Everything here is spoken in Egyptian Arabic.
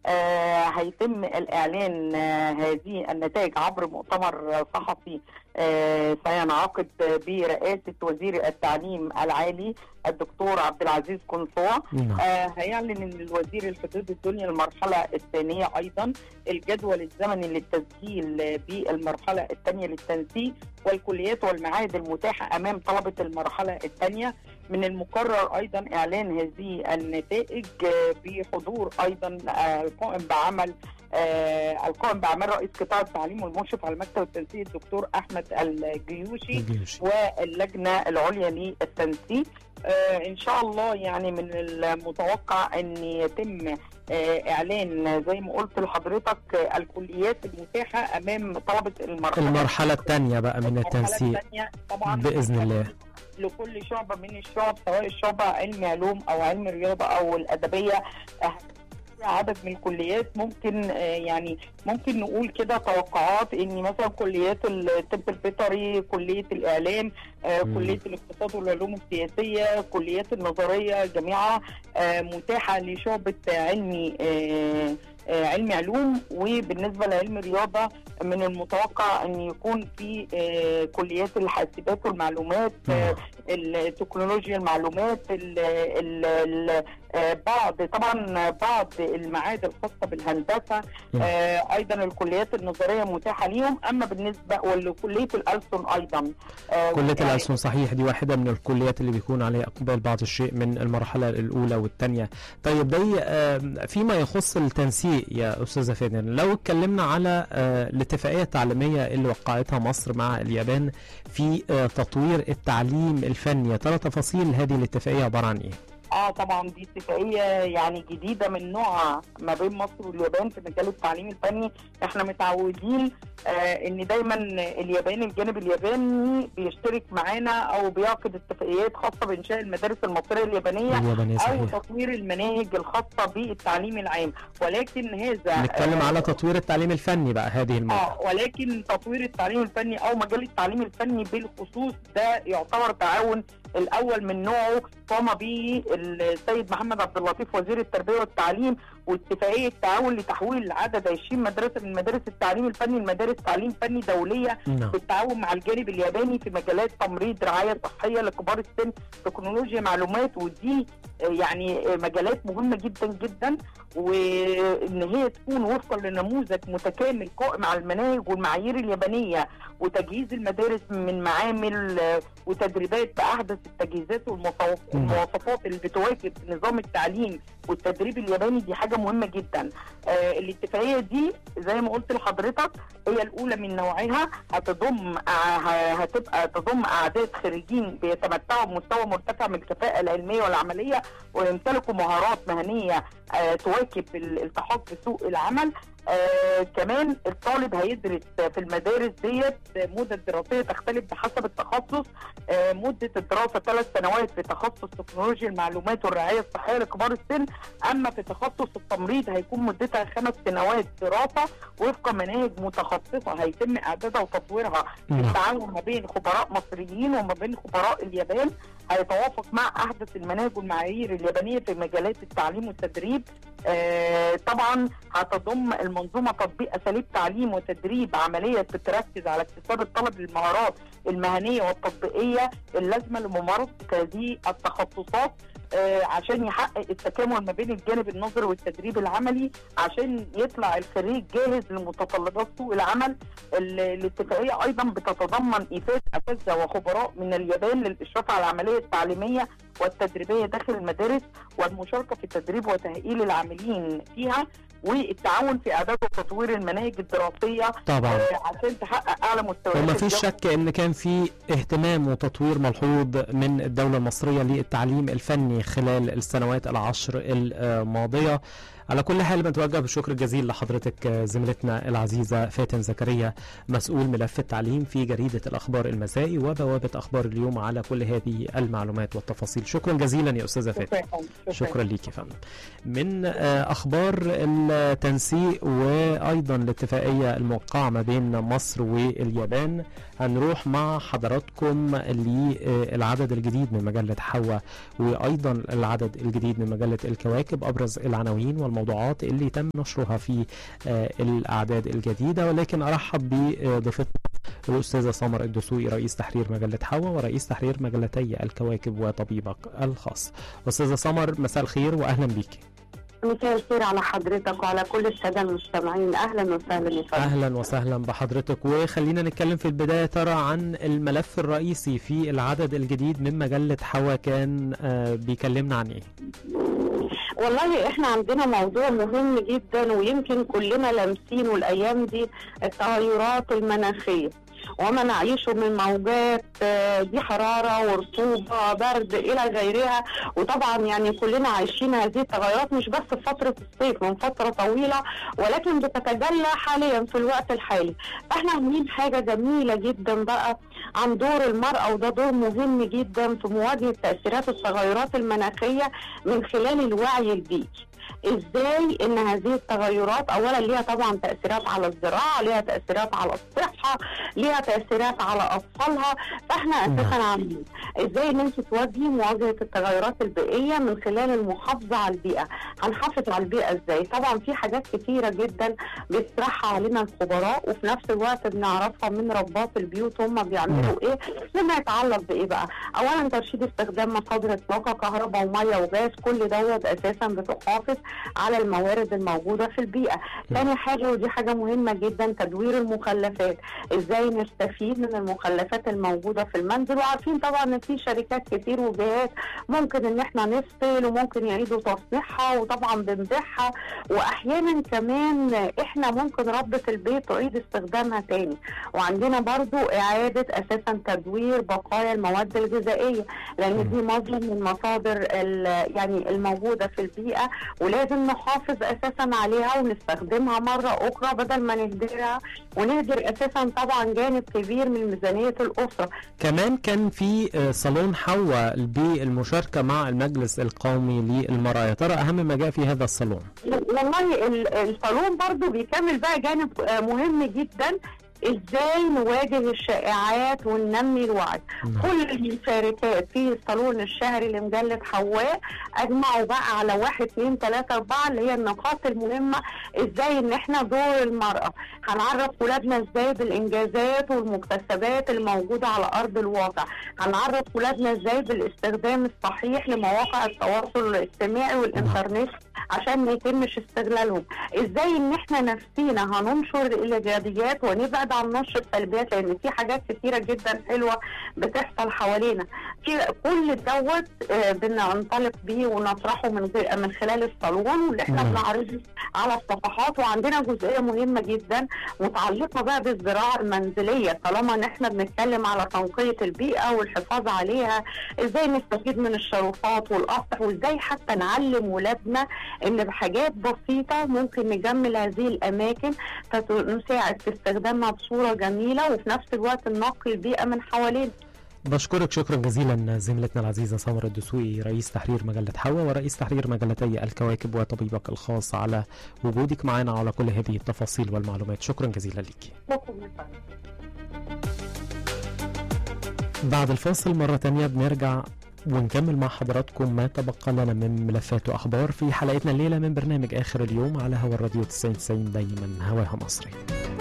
آه هيتم الاعلان آه هذه النتائج عبر مؤتمر صحفي آه سينعقد برئاسه وزير التعليم العالي الدكتور عبد العزيز قنصوة نعم. آه هيعلن ان الوزير الحدود الدنيا المرحله الثانيه ايضا الجدول الزمني للتسجيل بالمرحله الثانيه للتنسيق والكليات والمعاهد المتاحه امام طلبه المرحله الثانيه من المقرر ايضا اعلان هذه النتائج آه، بحضور ايضا آه، القائم بعمل آه، القائم باعمال رئيس قطاع التعليم والمشرف على مكتب التنسيق الدكتور احمد الجيوشي الجيوشي. واللجنه العليا للتنسيق آه ان شاء الله يعني من المتوقع ان يتم آه اعلان زي ما قلت لحضرتك آه، الكليات المتاحه امام طلبه المرحله المرحلة الثانية بقى من المرحلة التنسيق الثانية طبعا بإذن الله. لكل شعبة من الشعب سواء الشعبة علم علوم أو علم رياضة أو الأدبية آه، عدد من الكليات ممكن آه، يعني ممكن نقول كده توقعات ان مثلا كليات الطب البيطري كليه الاعلام آه، مم. كليه الاقتصاد والعلوم السياسيه كليات النظريه جميعها آه، متاحه لشعبه علمي آه، آه، علمي علوم وبالنسبه لعلم الرياضه من المتوقع ان يكون في آه، كليات الحاسبات والمعلومات آه، التكنولوجيا المعلومات ال ال ال آه، بعض طبعا بعض المعاهد الخاصه بالهندسه نعم. آه، ايضا الكليات النظريه متاحه ليهم اما بالنسبه وكليه الالسن ايضا آه، كلية يعني الألسن صحيح دي واحدة من الكليات اللي بيكون عليها إقبال بعض الشيء من المرحلة الأولى والثانية طيب دي آه، فيما يخص التنسيق يا أستاذة فاتن لو اتكلمنا على آه، الاتفاقية التعليمية اللي وقعتها مصر مع اليابان في آه، تطوير التعليم الفني يا ترى تفاصيل هذه الاتفاقية عبارة عن إيه؟ اه طبعا دي اتفاقيه يعني جديده من نوعها ما بين مصر واليابان في مجال التعليم الفني احنا متعودين آه ان دايما اليابان الجانب الياباني بيشترك معانا او بيعقد اتفاقيات خاصه بانشاء المدارس المصريه اليابانيه اليابانية او صحيح تطوير المناهج الخاصه بالتعليم العام ولكن هذا نتكلم آه، على تطوير التعليم الفني بقى هذه المرة اه ولكن تطوير التعليم الفني او مجال التعليم الفني بالخصوص ده يعتبر تعاون الاول من نوعه قام به السيد محمد عبد اللطيف وزير التربيه والتعليم واتفاقيه تعاون لتحويل عدد 20 مدرسه من مدارس التعليم الفني لمدارس تعليم فني دوليه نعم بالتعاون مع الجانب الياباني في مجالات تمريض رعايه صحيه لكبار السن تكنولوجيا معلومات ودي آه، يعني آه، مجالات مهمه جدا جدا وان هي تكون وفقا لنموذج متكامل قائم على المناهج والمعايير اليابانيه وتجهيز المدارس من معامل آه، وتدريبات باحدث التجهيزات والمواصف- والمواصفات اللي بتواكب نظام التعليم والتدريب الياباني دي حاجه مهمه جدا آه الاتفاقيه دي زي ما قلت لحضرتك هي الاولى من نوعها هتضم آه، ه- هتبقى تضم اعداد خريجين بيتمتعوا بمستوى مرتفع من الكفاءه العلميه والعمليه ويمتلكوا مهارات مهنيه آه تواكب الالتحاق بسوق العمل آه كمان الطالب هيدرس في المدارس ديت مدة دراسية تختلف بحسب التخصص آه مدة الدراسة ثلاث سنوات في تخصص تكنولوجيا المعلومات والرعاية الصحية لكبار السن أما في تخصص التمريض هيكون مدتها خمس سنوات دراسة وفق مناهج متخصصة هيتم إعدادها وتطويرها نعم. بالتعاون ما بين خبراء مصريين وما بين خبراء اليابان هيتوافق مع أحدث المناهج والمعايير اليابانية في مجالات التعليم والتدريب آه طبعا هتضم المنظومه تطبيق اساليب تعليم وتدريب عمليه بتركز على اكتساب الطلب للمهارات المهنيه والتطبيقيه اللازمه لممارسه هذه التخصصات آه عشان يحقق التكامل ما بين الجانب النظري والتدريب العملي عشان يطلع الخريج جاهز لمتطلبات سوق العمل ال- الاتفاقيه ايضا بتتضمن ايفاد اساتذه وخبراء من اليابان للاشراف على العمليه التعليميه والتدريبيه داخل المدارس والمشاركه في تدريب وتاهيل العاملين فيها والتعاون في اعداد وتطوير المناهج الدراسيه طبعا آه، عشان تحقق اعلى مستويات وما فيش الجودة. شك ان كان في اهتمام وتطوير ملحوظ من الدولة المصرية للتعليم الفني خلال السنوات العشر الماضية على كل حال بنتوجه بالشكر الجزيل لحضرتك آه، زميلتنا العزيزة فاتن زكريا مسؤول ملف التعليم في جريدة الأخبار المسائي وبوابة أخبار اليوم على كل هذه المعلومات والتفاصيل شكرا جزيلا يا أستاذة فاتن شكرا شكرا ليك يا فندم من آه، اخبار التنسيق وايضا الاتفاقيه الموقعه ما بين مصر واليابان هنروح مع حضراتكم للعدد الجديد من مجله حوا وايضا العدد الجديد من مجله الكواكب ابرز العناوين والموضوعات الموضوعات اللي تم نشرها في آه، الأعداد الجديدة ولكن أرحب بضيفتنا الأستاذة سمر الدسوقي رئيس تحرير مجلة حوا ورئيس تحرير مجلتي الكواكب وطبيبك الخاص أستاذة سمر مساء الخير وأهلا بيكي مساء الخير على حضرتك وعلى كل الساده المستمعين اهلا وسهلا يا فندم اهلا وسهلا بحضرتك وخلينا نتكلم في البدايه ترى عن الملف الرئيسي في العدد الجديد من مجله حوا كان آه، بيكلمنا عن ايه والله احنا عندنا موضوع مهم جدا ويمكن كلنا لامسينه الايام دي التغيرات المناخيه وما نعيشه من موجات آه، دي حراره ورطوبه برد الى غيرها وطبعا يعني كلنا عايشين هذه التغيرات مش بس في فتره الصيف من فتره طويله ولكن بتتجلى حاليا في الوقت الحالي فاحنا عاملين حاجه جميله جدا بقى عن دور المراه وده دور مهم جدا في مواجهه تاثيرات التغيرات المناخيه من خلال الوعي البيئي ازاي ان هذه التغيرات اولا ليها طبعا تاثيرات على الزراعه ليها تاثيرات على الصحه ليها تاثيرات على اطفالها فاحنا اساسا عاملين ازاي ان انت تواجهي مواجهه التغيرات البيئيه من خلال المحافظه على البيئه هنحافظ على البيئه ازاي طبعا في حاجات كثيره جدا بيطرحها علينا الخبراء وفي نفس الوقت بنعرفها من ربات البيوت هم بيعملوا ايه لما يتعلق بايه بقى اولا ترشيد استخدام مصادر اطلاقه كهرباء وميه وغاز كل دوت اساسا بتحافظ على الموارد الموجوده في البيئه ثاني حاجه ودي حاجه مهمه جدا تدوير المخلفات ازاي نستفيد من المخلفات الموجوده في المنزل وعارفين طبعا ان في شركات كتير وجهات ممكن ان احنا نفصل وممكن يعيدوا تصنيعها وطبعا بنبيعها واحيانا كمان احنا ممكن ربة البيت تعيد استخدامها تاني وعندنا برضو اعادة اساسا تدوير بقايا المواد الغذائية لان دي مصدر من مصادر ال- يعني الموجودة في البيئة ولازم نحافظ اساسا عليها ونستخدمها مرة اخرى بدل ما نهدرها ونهدر اساسا طبعا جانب كبير من ميزانية الاسرة كمان كان في آه، صالون حوا بالمشاركه مع المجلس القومي للمراه يا ترى اهم ما جاء في هذا الصالون والله ال- الصالون برضو بيكمل بقى جانب آه، مهم جدا ازاي نواجه الشائعات وننمي الوعي نعم. كل المشاركات في الصالون الشهري لمجلة حواء اجمعوا بقى على واحد اتنين تلاتة اربعة اللي هي النقاط المهمة ازاي ان احنا دور المرأة هنعرف ولادنا ازاي بالانجازات والمكتسبات الموجودة على ارض الواقع هنعرف ولادنا ازاي بالاستخدام الصحيح لمواقع التواصل الاجتماعي والانترنت عشان ما يتمش استغلالهم ازاي ان احنا نفسينا هننشر الايجابيات ونبعد عن نشر السلبيات لان في حاجات كتيره جدا حلوه بتحصل حوالينا في كل دوت آه، بننطلق بيه ونطرحه من غير من خلال الصالون واللي احنا نعم. بنعرضه على الصفحات وعندنا جزئيه مهمه جدا متعلقه بقى بالزراعه المنزليه طالما ان احنا بنتكلم على تنقيه البيئه والحفاظ عليها ازاي نستفيد من الشرفات والقطع وازاي حتى نعلم ولادنا ان بحاجات بسيطه ممكن نجمل هذه الاماكن فنساعد في استخدامها بصوره جميله وفي نفس الوقت ننقي البيئه من حوالينا بشكرك شكرا جزيلا زميلتنا العزيزة سمر الدسوقي رئيس تحرير مجلة حوا ورئيس تحرير مجلتي الكواكب وطبيبك الخاص على وجودك معنا على كل هذه التفاصيل والمعلومات شكرا جزيلا لك بعد الفاصل مرة تانية بنرجع ونكمل مع حضراتكم ما تبقى لنا من ملفات وأخبار في حلقتنا الليلة من برنامج آخر اليوم على هوا الراديو 90 دايما هواها مصري